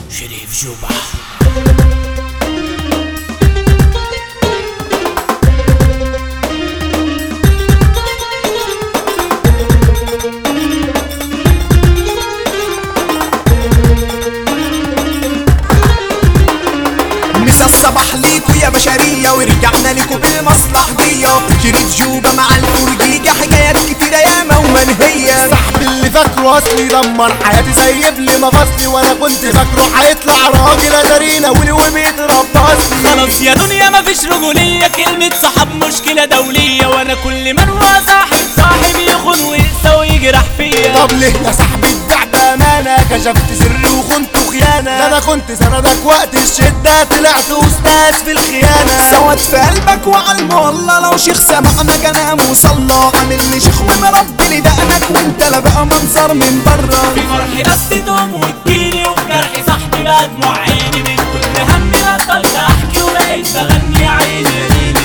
شريف جوبا مسا الصباح ليكوا يا بشرية ورجعنا ليكوا بالمصلحجية شريف جوبة مع الفرجيجة حكايات كتيرة ياما ومنهية صاحبي اللي فاكره اصلي دمر حياتي سايب لي مفاصلي وانا كنت فاكره هيطلع راجل اتارينا ولي وبيتربى اصلي خلاص يا دنيا مفيش رجولية كلمة صحاب مشكلة دولية وانا كل من هو صاحب صاحب يخون ويقسى ويجرح فيا طب ليه يا صاحبي الدع بامانه كشفت سري وخنت خيانه ده انا كنت سندك وقت الشده طلعت استاذ في الخيانه سوت في قلبك وعلم والله لو شيخ سمعنا كلام وصلى عامل لي شيخ ومربي لي دقنك وانت لا بقى منظر من بره في فرحي بس تدوم وتجيلي وفي جرحي صاحبي بقى دموع عيني من كل همي بطلت احكي وبقيت بغني يا عيني يا عيني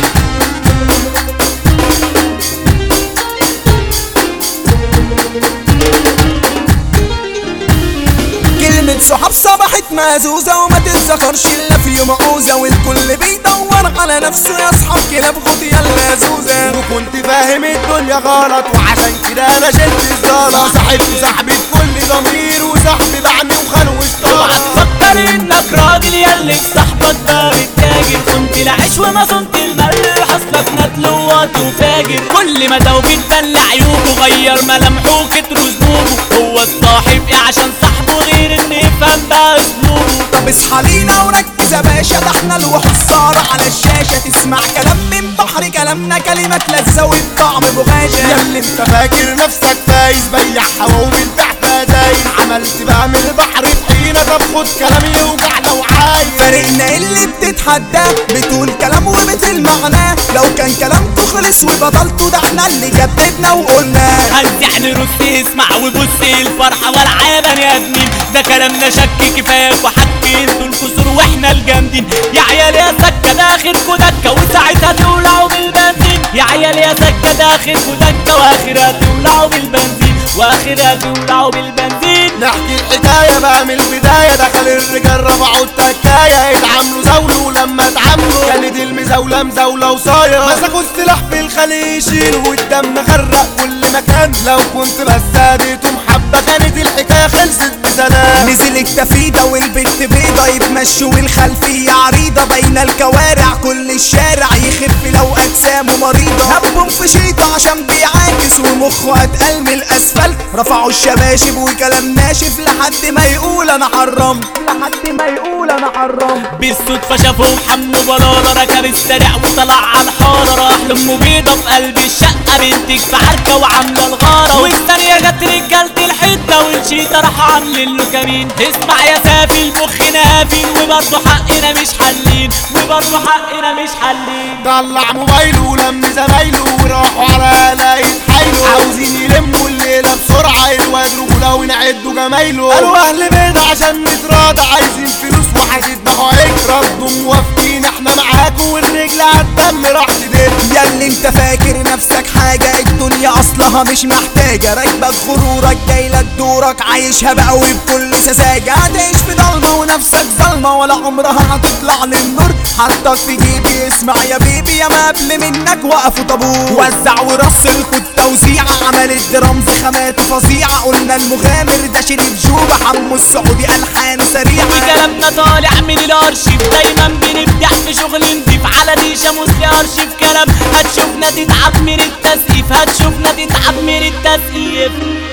كلمة صحاب صبحت مهزوزة وما تتذكرش الا في يوم عوزة والكل بيدور على نفسه يا اصحاب كلاب غطية اللازوزة وكنت فاهم الدنيا غلط وعشان كده انا شلت الزلط وصاحبت صاحبي بكل ضمير وصاحبي بعمي وخان اوعى واشتغل تفكر انك راجل ياللي صاحبك ده التاجر كنت العيش وما صنت المال حصلك ندلوات وفاجر كل ما ده وبتبان عيوبه غير ملامحه وكتر ذنوبه هو الصاحب ايه عشان صاحبه غير ان يفهم بقى اسلوبه طب اصحى لينا وركز يا باشا ده احنا الوحوش صار على الشاشة تسمع كلام من بحر كلامنا كلمات لذة والطعم بغاشة يا اللي انت فاكر نفسك فايز بيع هوا وبتبيع فدايز عملت بقى من البحر طحينه طب خد كلامي يوجع لو عايز فريقنا اللي بتتحداه بتقول كلام ومثل معناه لو كان كلامكوا خلص وبطلتوا ده احنا اللي جددنا وقلنا هنزع نرص اسمع وبص الفرحة والعابا يا ابنين ده كلامنا شك كفاية وحكي انتوا الكسور واحنا الجامدين يا عيال يا سكة داخلكوا دكة وساعتها تولعوا بالبنزين يا عيال يا سكة داخلكوا دكة واخرها تولعوا بالبنزين واخرها تولعوا بالبنزين نحكي الحكاية بقى من البداية دخل الرجال رفعوا التكاية اتعاملوا زولوا لما اتعاملوا كانت المزاولة مزاولة وصايا مسكوا السلاح في الخليشين والدم غرق كل مكان لو كنت بس اديتهم حبة كانت الحكاية خلصت بسلام نزل التفيدة والبنت بيضة يتمشوا والخلفية عريضة بين الكوارع كل الشارع يخف لو أجسامه مريضة هبهم في شيطة عشان بيعاكس ومخه أتقل من الأسفلت رفعوا الشباشب وكلام ناشف لحد ما يقول أنا حرمت لحد ما يقول أنا حرمت بالصدفة شافهم حمو بلالة ركب السريع وطلع على الحارة راح لأمه بيضة في قلب الشقة بنتك في عركة وعاملة الغارة والثانية جت رجالة الحتة والشيطة راح عاملين له كمين اسمع يا سافي المخ نافين وبرضه حقنا مش حلين وبرضه حقنا مش حلين طلع موبايله ولم زمايله وراحوا على لا يتحايلوا عاوزين يلموا الليلة بسرعة يتواجروا لو نعدوا جمايله قالوا أهل بيضة عشان نتراضى عايزين فلوس وهتدفعوا عيك ردوا موافقين احنا معاكوا والرجل عالدم راح تدب يا اللي انت فاكر نفسك حاجة الدنيا اصلها مش محتاجة راكبك غرورك جايلك دورك عايشها بقى وبكل سذاجة هتعيش في ضلمة ونفسك ظلمة ولا عمرها هتطلع للنور حطك في جيبي اسمع يا بيبي يا ما قبل منك وقفوا طابور وزع ورسلكوا التوزيع عملت درامز خامات فظيعة قلنا المغامر ده شريف جوبة حمو السعودي ألحانه سريعة وكلامنا طالع من الارشيف دايما بنبدع في شغل نضيف على ديشة مسلي ارشيف كلام هتشوفنا تتعب من التسقيف هتشوفنا تتعب من التسقيف